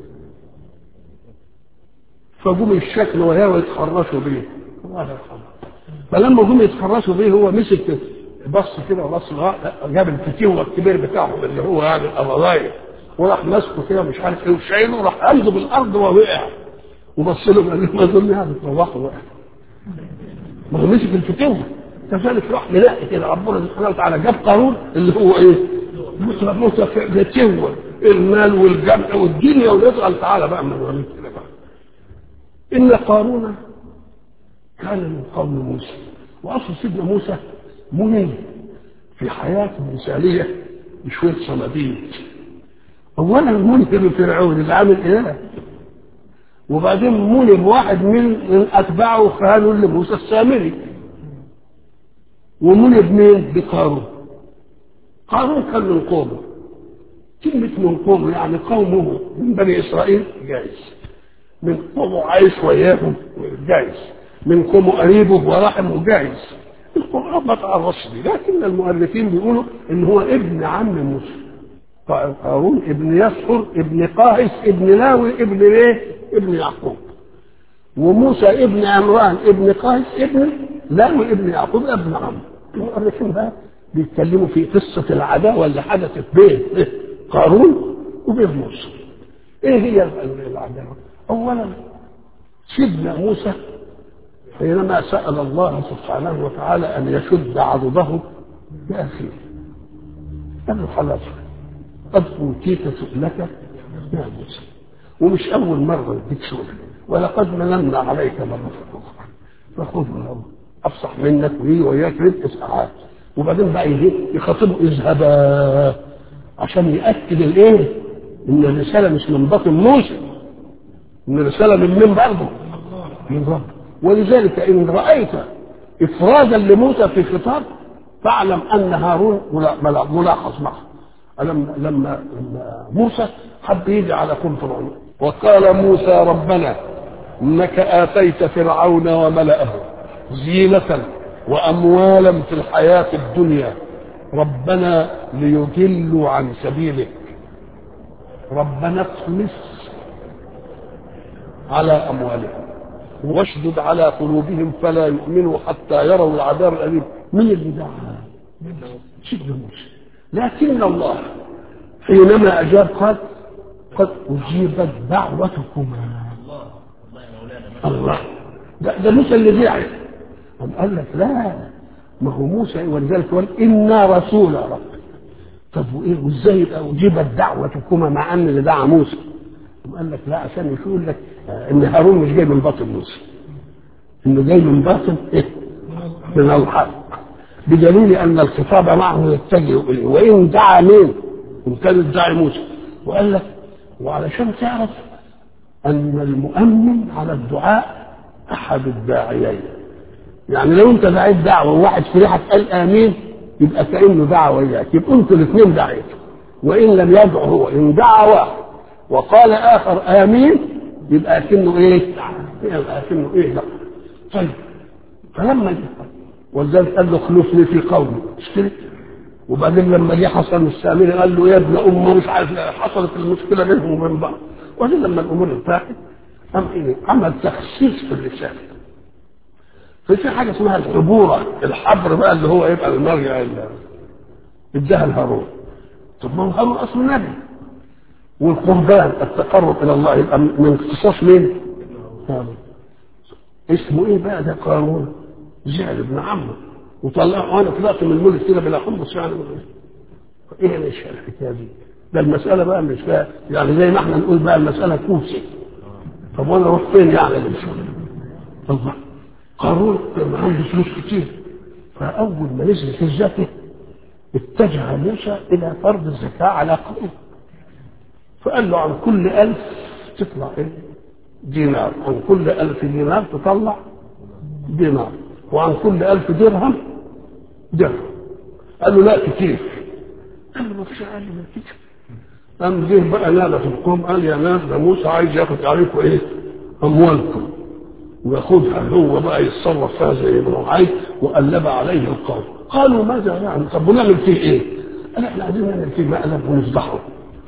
فجم الشكل وهي ويتخرشوا بيه الله يرحمه فلما جم يتخرشوا بيه هو مسك بص كده وبص جاب الفتيوه الكبير بتاعهم اللي هو يعني القضايا وراح ماسكه كده مش عارف ايه وشايله وراح قلبه بالارض ووقع وبص لهم قال لهم اظن يعني تروحوا بقى ما هو مسك الفتوه كذلك راح ملاقي كده ربنا سبحانه وتعالى جاب قارون اللي هو ايه؟ متفتوه المال والجمع والدنيا ويسأل تعالى بقى من الوليد كده بقى إن قارون كان من قوم موسى وأصل سيدنا موسى مني في حياته المثالية بشوية صناديق أولا منكر فرعون اللي عامل إله وبعدين مني بواحد من من أتباعه خانوا لموسى السامري ومني بمين؟ بقارون قارون كان من قومه كلمة من قومه يعني قومه من بني إسرائيل جائز من قومه عايش وياهم جائز من قومه قريبه ورحمه جائز القرآن ما تعرفش بيه لكن المؤرخين بيقولوا إن هو ابن عم موسى قارون ابن يسحر ابن قاهس ابن لاوي ابن ايه؟ ابن يعقوب وموسى ابن عمران ابن قاهس ابن لاوي ابن يعقوب ابن عم المؤرخين بقى بيتكلموا في قصة العداوة اللي حدثت بين قارون وبين موسى ايه هي العداوة اولا سيدنا موسى حينما سأل الله سبحانه وتعالى أن يشد عضده بأخيه قال له خلاص قد أوتيت سؤلك يا موسى ومش أول مرة يديك سؤل ولقد مننا عليك مرة أخرى فخذها أفصح منك وهي وياك رزق ساعات وبعدين بقى يخاطبه اذهبا عشان يأكد الايه؟ ان الرسالة مش من باطن موسى ان الرسالة من من برضه؟ من رب ولذلك ان رأيت افرادا لموسى في خطاب فاعلم ان هارون ملاحظ معه لما لما موسى حب يجي على كل فرعون وقال موسى ربنا انك اتيت فرعون وملأه زينة واموالا في الحياة الدنيا ربنا ليضلوا عن سبيلك ربنا اطمس على اموالهم واشدد على قلوبهم فلا يؤمنوا حتى يروا العذاب الاليم مين اللي دعا سيدنا موسى لكن الله حينما اجاب قال قد اجيبت دعوتكما الله ده, ده موسى اللي دعا قام قال لك لا ما هو موسى ولذلك قال انا رسول رب طب وايه وازاي يبقى اجيبت دعوتكما مع ان اللي دعا موسى قام قال لك لا عشان يقول لك ان هارون مش جاي من باطن موسى انه جاي من باطن ايه من الحق بدليل ان الخطاب معه يتجه اليه وان دعا مين ان كان الداعي موسى وقال لك وعلشان تعرف ان المؤمن على الدعاء احد الداعيين يعني لو انت دعيت دعوه وواحد في ريحه قال امين يبقى كانه دعا وياك يبقى انتوا الاثنين دعيتوا وان لم يدعو هو ان دعا واحد وقال اخر امين يبقى اكنه ايه؟ يبقى اكنه ايه لا طيب فلما ولذلك قال له خلفني في قومي مش كده؟ وبعدين لما جه حصل السامري قال له يا ابن ام مش عارف حصلت المشكله بينهم وبين بعض وبعدين لما الامور انتهت قام ايه؟ عمل تخصيص في الرساله ففي حاجه اسمها الحبوره الحبر بقى اللي هو يبقى المرجع اداها لهارون طب ما هو هارون اصله نبي والقربان التقرب الى الله يبقى من اختصاص مين؟ هارون اسمه ايه بقى ده قارون؟ زعل ابن عمه وطلع وانا طلعت من الملك كده بلا حمص يعني ايه مش الحكايه دي؟ ده المساله بقى مش بقى يعني زي ما احنا نقول بقى المساله كوسه طب وانا اروح فين يعني اللي مش الله قارون كان عنده فلوس كتير فاول ما نزلت الزكاه اتجه موسى الى فرض الزكاه على قومه فقال له عن كل ألف تطلع إيه؟ دينار عن كل ألف دينار تطلع دينار وعن كل ألف درهم درهم قال له لا كتير قال له ما فيش أقل من كده قام جه بقى نادى في القوم قال يا ناس ده موسى عايز ياخد عليكم ايه؟ اموالكم وياخدها هو بقى يتصرف فيها زي ما هو عايز وقلب عليه القوم قالوا ماذا يعني طب ونعمل فيه ايه؟ قال احنا عايزين نعمل فيه مقلب ونذبحه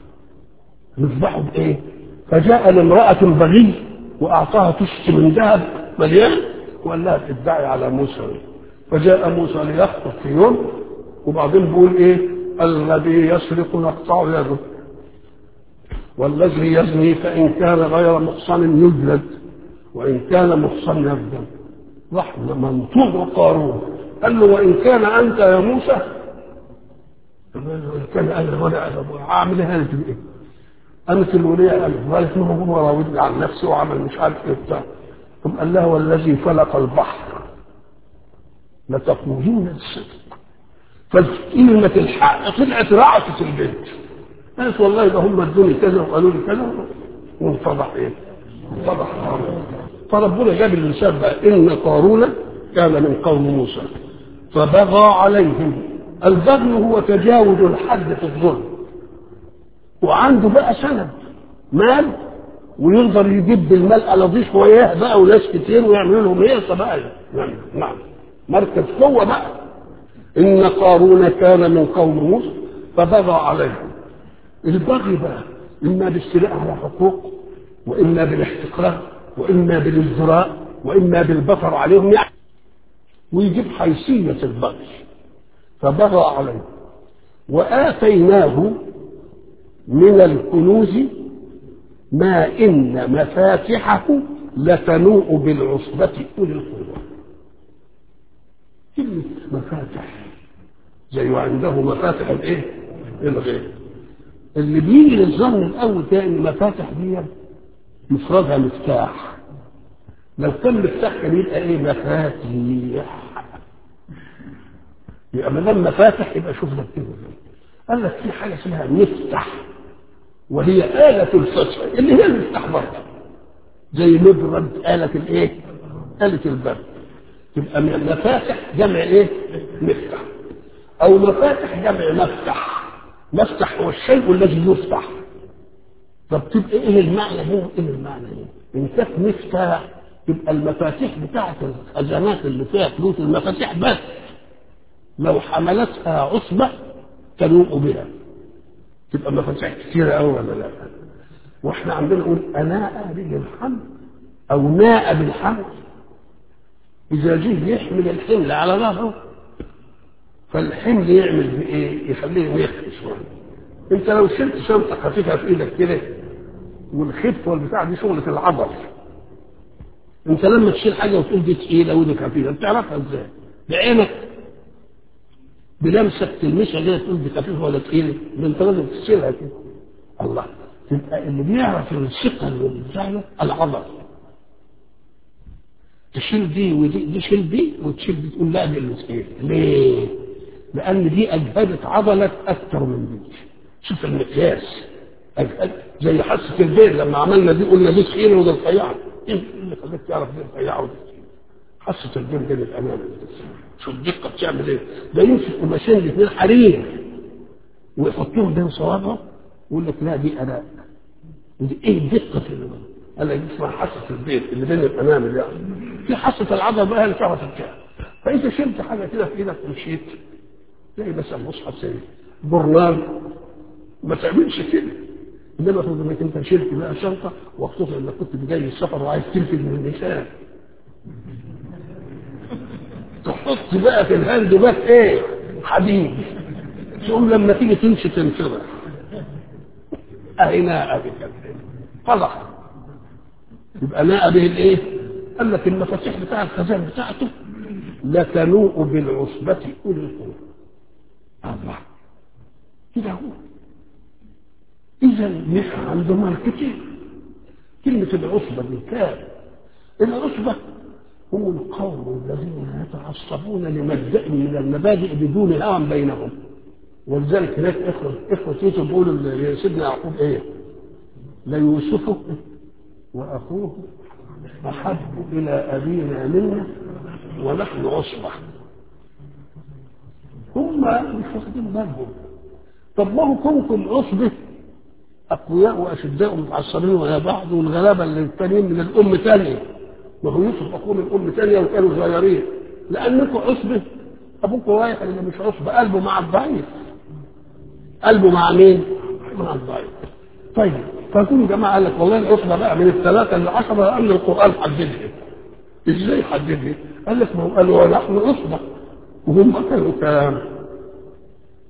نذبحه بايه؟ فجاء لامرأة بغي وأعطاها تشت من ذهب مليان وقال لها ادعي على موسى فجاء موسى ليخطب في يوم وبعدين بيقول ايه الذي يسرق نقطع يده والذي يزني فان كان غير محصن يجلد وان كان محصن يجلد راح منطوق قارون قال له وان كان انت يا موسى قال له ان كان انا ولا اعمل هذا ايه قامت الولية قالت قالت له هو راودني عن نفسه وعمل مش عارف ايه بتاع ثم قال لها والذي فلق البحر لتقولون الصدق فكلمة الحق طلعت رعشة البنت قالت والله ده هم ادوني كذا وقالوا لي كذا وانفضح ايه؟ انفضح قارون فربنا جاب اللسان بقى ان قارون كان من قوم موسى فبغى عليهم البغي هو تجاوز الحد في الظلم وعنده بقى سند مال ويقدر يجيب بالمال ألاضيش وياه بقى وناس كتير ويعملوا لهم هيصة بقى نعم نعم مركز قوة بقى إن قارون كان من قوم موسى فبغى عليهم البغي بقى إما بالاستيلاء على حقوق وإما بالاحتقار وإما بالازدراء وإما بالبطر عليهم يعني ويجيب حيثية البغي فبغى عليهم وآتيناه من الكنوز ما إن مفاتحه لتنوء بالعصبة أولي القوة كلمة مفاتح زي عنده مفاتح الايه؟ الغيب اللي بيجي للظن الاول ده ان مفاتح دي مفردها مفتاح لو كان مفتاح كان يبقى ايه مفاتيح يبقى ما دام مفاتح يبقى شوف لك كده قال لك في حاجه اسمها مفتح وهي آلة الفتح اللي هي المفتاح برضه زي مبرد آلة الايه؟ آلة البرد تبقى مفاتح جمع ايه؟ مفتح أو مفاتح جمع مفتح مفتح هو الشيء الذي يفتح طب تبقى ايه المعنى هنا ايه المعنى هنا؟ ان كانت مفتاح تبقى المفاتيح بتاعت الخزانات اللي فيها فلوس المفاتيح بس لو حملتها عصبة تنوء بها تبقى مفاتيح كتيرة أوي ولا لا؟ واحنا عندنا نقول أناء به الحمل أو ناء بالحمل إذا جه يحمل الحمل على ظهره فالحمل يعمل بإيه؟ يخليه يخفي شوية. أنت لو شلت شنطة خفيفة في إيدك كده والخف والبتاع دي شغلة العضل. أنت لما تشيل حاجة وتقول دي تقيلة ودي خفيفة بتعرفها إزاي؟ بعينك بلمسك تلمسها كده تقول دي خفيفة ولا تقيلة؟ ده أنت لازم تشيلها كده. الله يبقى اللي بيعرف الثقة والبتاع العضل. تشيل دي ودي دي شيل دي وتشيل دي تقول لا دي اللي تقيل ليه؟ لأن دي أجهدت عضلك أكثر من دي شوف المقياس أجهد زي حاسة البيت لما عملنا دي قلنا دي تخينة وده رفيعة إيه اللي خلاك تعرف دي رفيعة ودي تخينة؟ حاسة البيت دي للأمانة شوف دقة بتعمل إيه؟ ده يمسك قماشين الاثنين حرير ويحطهم بين صوابعه ويقول لك لا دي أداء ودي إيه الدقة في اللي قال لك اسمها حاسة البيت اللي بين الأنامل يعني في حاسة العضل بقى اللي تعرف الكلام فأنت شلت حاجة كده في إيدك ومشيت زي مثلا مصحف زي برنامج ما تعملش كده انما المفروض انك انت شلت بقى شنطه وخصوصا انك كنت جاي السفر وعايز تلفت من النساء تحط بقى في الهاند باك ايه حديد تقوم لما تيجي تمشي تنفضح اهي ناء بك فضح يبقى ناء به الايه قال لك المفاتيح بتاع الخزان بتاعته لا تنوء بالعصبة أولي القوة الله كده هو إذا مش عنده مال كتير كلمة العصبة دي كام العصبة هم القوم الذين يتعصبون لمبدأ من المبادئ بدون هوى بينهم ولذلك هناك إخوة إخوة يوسف بيقولوا لسيدنا يعقوب إيه؟ ليوسف وأخوه أحب إلى أبينا منا ونحن عصبة هم مش واخدين بالهم طب ما هو كونكم عصبة أقوياء وأشداء متعصبين ويا بعض والغلابة اللي التانيين من الأم تانية ما هو يوسف أخوه من أم تانية وكانوا صغيرين لأنكم عصبة أبوكم رايح اللي مش عصبة قلبه مع الضعيف قلبه مع مين؟ مع الضعيف طيب فكل جماعة قال لك والله العصبة بقى من الثلاثة للعشرة لأن القرآن حددها ازاي حددها؟ قال لك ما هو قالوا ونحن عصبة وهم كانوا كام؟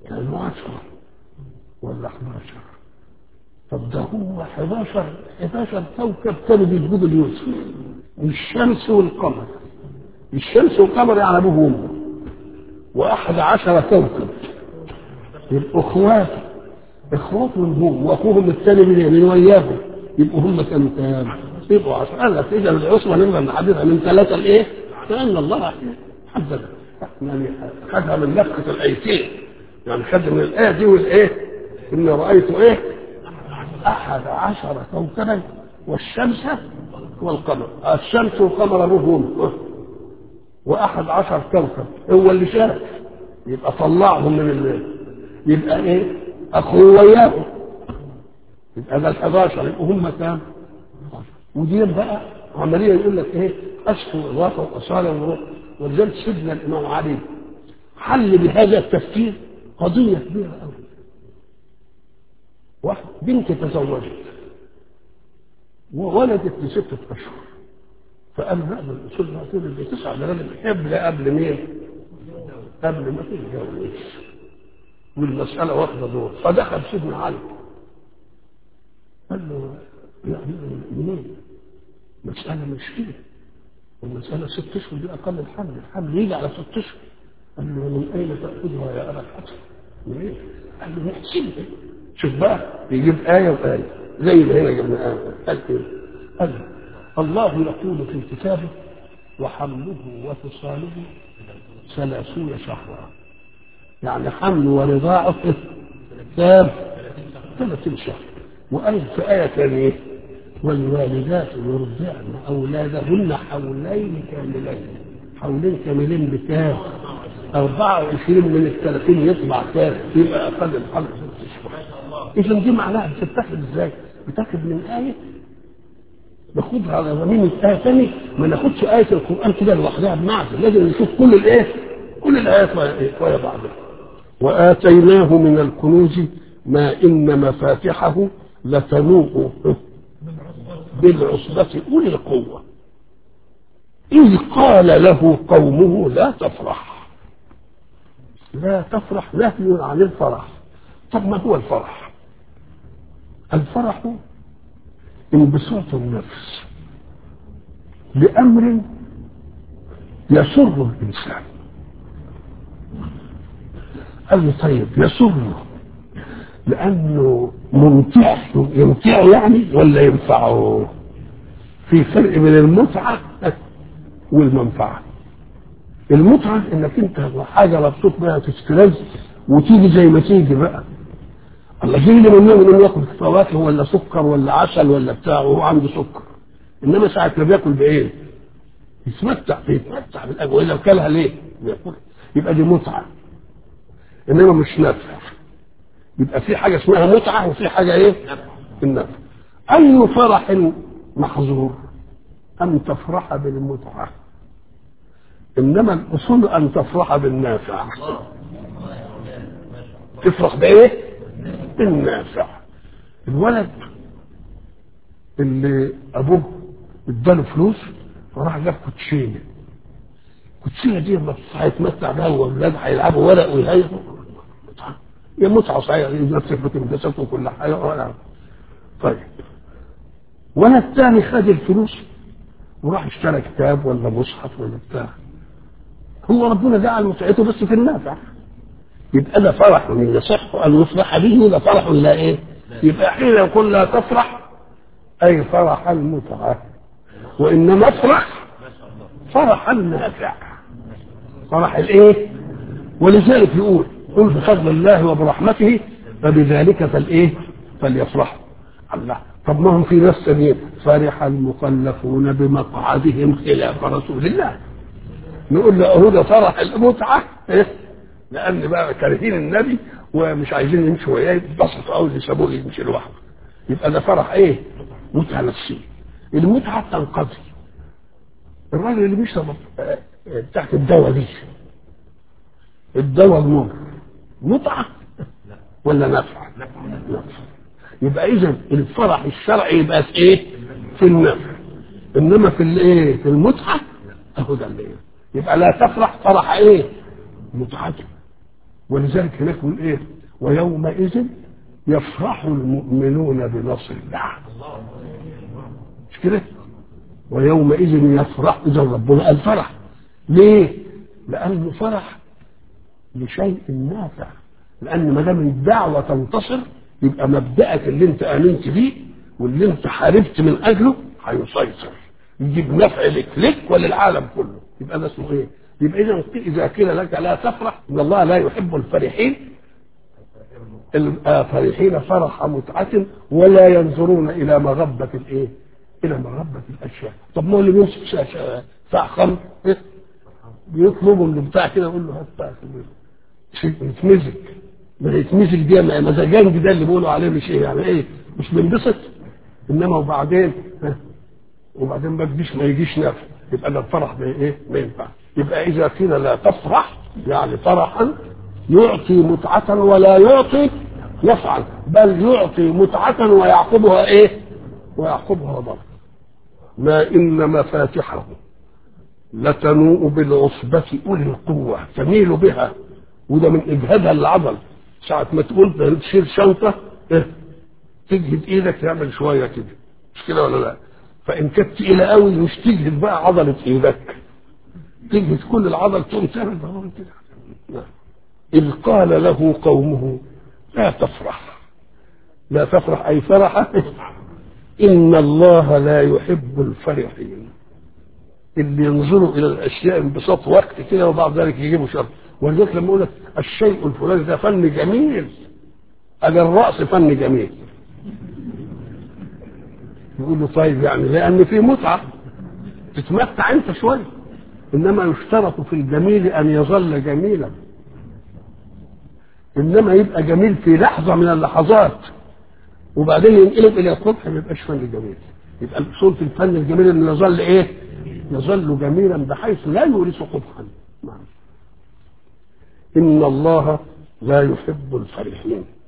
كانوا عشرة ولا 11 طب ده هو 11 11 كوكب كانوا بيسجدوا ليوسف الشمس والقمر الشمس والقمر يعني ابوه وامه واحد عشر كوكب يبقوا اخوات اخواتهم هم واخوهم الثاني من من وياهم يبقوا هم كانوا كام؟ يبقوا عشرة قال لك اذا العصمه نقدر نحددها من ثلاثه لايه؟ لان الله حددها يعني خدها من نفخه الايتين يعني خد من الايه دي والايه؟ اني رايت ايه؟ احد عشر كوكبا والشمس والقمر الشمس والقمر ابوهم واحد عشر كوكب هو اللي شارك يبقى طلعهم من الليل يبقى ايه اخوياهم يبقى ده ال 11 يبقوا هم كام؟ ودي بقى عمليه يقول لك ايه اشكو اضافه واصاله وروح ولذلك سيدنا الامام علي حل بهذا التفكير قضيه كبيره قوي واحد بنت تزوجت وولدت لستة أشهر فقال لا ده الأصول الأصول اللي تسعة ده لازم قبل قبل مين؟ قبل ما تتجوز والمسألة واخدة دور فدخل سيدنا علي قال له يا أمير المؤمنين مسألة مش كده المسألة ست أشهر دي أقل الحمل الحمل يجي على ست أشهر قال له من أين تأخذها يا أبا الحسن؟ من إيه؟ قال له نحسبها شوف بقى يجيب آية وآية زي ما هنا جبنا آية قال إيه؟ قال الله يقول في كتابه وحمله وفصاله ثلاثون شهرا يعني حمل ورضاعه كام؟ ثلاثين شهر وقال في آية ثانية والوالدات يرضعن أولادهن حولين كاملين حولين كاملين بكام؟ 24 من الثلاثين يطلع كام؟ يبقى أقل الحمل ست شهور إذا دي معناها بتتاخد إزاي؟ بتاخد من آية ناخدها على زمين آية ثانية ما ناخدش آية القرآن كده لوحدها بمعزل لازم نشوف كل الإيه؟ كل الآيات ويا بعضها وآتيناه من الكنوز ما إن مفاتحه لتنوء بالعصبة أولي القوة إذ قال له قومه لا تفرح لا تفرح نهي عن الفرح طب ما هو الفرح الفرح انبساط النفس بأمر يسر الإنسان قال له طيب يسره لأنه ممتع يمتع يعني ولا ينفعه في فرق بين المتعة والمنفعة المتعة انك انت حاجة مبسوط بها تستلذ وتيجي زي ما تيجي بقى الله جاي لي منهم انه ياكل فواكه ولا سكر ولا عسل ولا بتاع وهو عنده سكر انما ساعة ما بياكل بايه؟ يتمتع يتمتع بالاكل والا كلها ليه؟ بياكل يبقى دي متعة انما مش نفع يبقى في حاجة اسمها متعة وفي حاجة ايه؟ النفع اي فرح محظور ان تفرح بالمتعة انما الاصول ان تفرح بالنافع تفرح بايه؟ النافع الولد اللي ابوه اداله فلوس فراح جاب كوتشينه الكوتشينه دي لما هيتمتع بها واولاد هيلعبوا ورق ويهيئوا متعه هي متعه صحيح نفسك بتنبسط وكل حاجه ولا طيب ولد تاني خد الفلوس وراح اشترى كتاب ولا مصحف ولا بتاع هو ربنا جعل متعته بس في النافع يبقى ده فرح يصح ان يفرح به وده فرح لا ايه يبقى حين يقول لا تفرح اي فرح المتعه وانما افرح فرح النافع فرح الايه ولذلك يقول قل بفضل الله وبرحمته فبذلك فالايه فليفرحوا الله طب ما هم في ناس ثانيين فرح المخلفون بمقعدهم خلاف رسول الله نقول له اهو ده فرح المتعه إيه؟ لان بقى كارهين النبي ومش عايزين يمشوا وياه يتبسطوا قوي يسيبوه يمشي لوحده يبقى ده فرح ايه؟ متعه نفسيه المتعه تنقضي الراجل اللي بيشرب بتاعت الدواء دي الدواء المر متعه ولا نفع؟ نفع يبقى اذا الفرح الشرعي يبقى في ايه؟ في النفع انما في الايه؟ في المتعه اهو ده اللي إيه؟ يبقى لا تفرح فرح ايه؟ متعته ولذلك هناك يقول ايه ويومئذ يفرح المؤمنون بنصر الله مش كده ويومئذ يفرح اذا ربنا قال فرح ليه لانه فرح لشيء نافع لان ما دام الدعوه تنتصر يبقى مبدأك اللي انت امنت بيه واللي انت حاربت من اجله هيسيطر يجيب نفع لك لك وللعالم كله يبقى ده اسمه ايه؟ يبقى اذا اذا قيل لك لا تفرح ان الله لا يحب الفرحين الفرحين فرح متعة ولا ينظرون الى مغبة الايه؟ الى مغبة الاشياء طب ما هو اللي بيمسك ساعة خمر إيه؟ بيطلبوا من بتاع كده يقول له هات بتاع شيء يتمزج ما يتمزج دي مزاجان ده اللي بيقولوا عليه مش ايه يعني ايه مش بينبسط انما وبعدين ها وبعدين ما يجيش ما يجيش نافع يبقى ده الفرح ما ايه ما ينفع يبقى اذا قيل لا تفرح يعني فرحا يعطي متعة ولا يعطي نفعا بل يعطي متعة ويعقبها ايه ويعقبها ضرر ما ان مفاتحه لتنوء بالعصبة أولي القوة تميل بها وده من إجهادها للعضل ساعة ما تقول تشيل شنطة إيه؟ تجهد إيدك تعمل شوية كده مش كده ولا لا؟ فإن كانت تقيلة قوي مش تجهد بقى عضلة إيدك تجهد كل العضل تقوم تعمل كده إذ قال له قومه لا تفرح لا تفرح أي فرح إن الله لا يحب الفرحين اللي ينظروا الى الاشياء انبساط وقت كده وبعد ذلك يجيبوا شر ولذلك لما يقول لك الشيء الفلاني ده فن جميل اجل الرأس فن جميل يقول له طيب يعني لان في متعه تتمتع انت شويه انما يشترط في الجميل ان يظل جميلا انما يبقى جميل في لحظه من اللحظات وبعدين ينقلب الى القبح ما يبقاش فن جميل يبقى الاصول في الفن الجميل ان يظل ايه؟ يظل جميلا بحيث لا يورث قبحا نعم. ان الله لا يحب الفرحين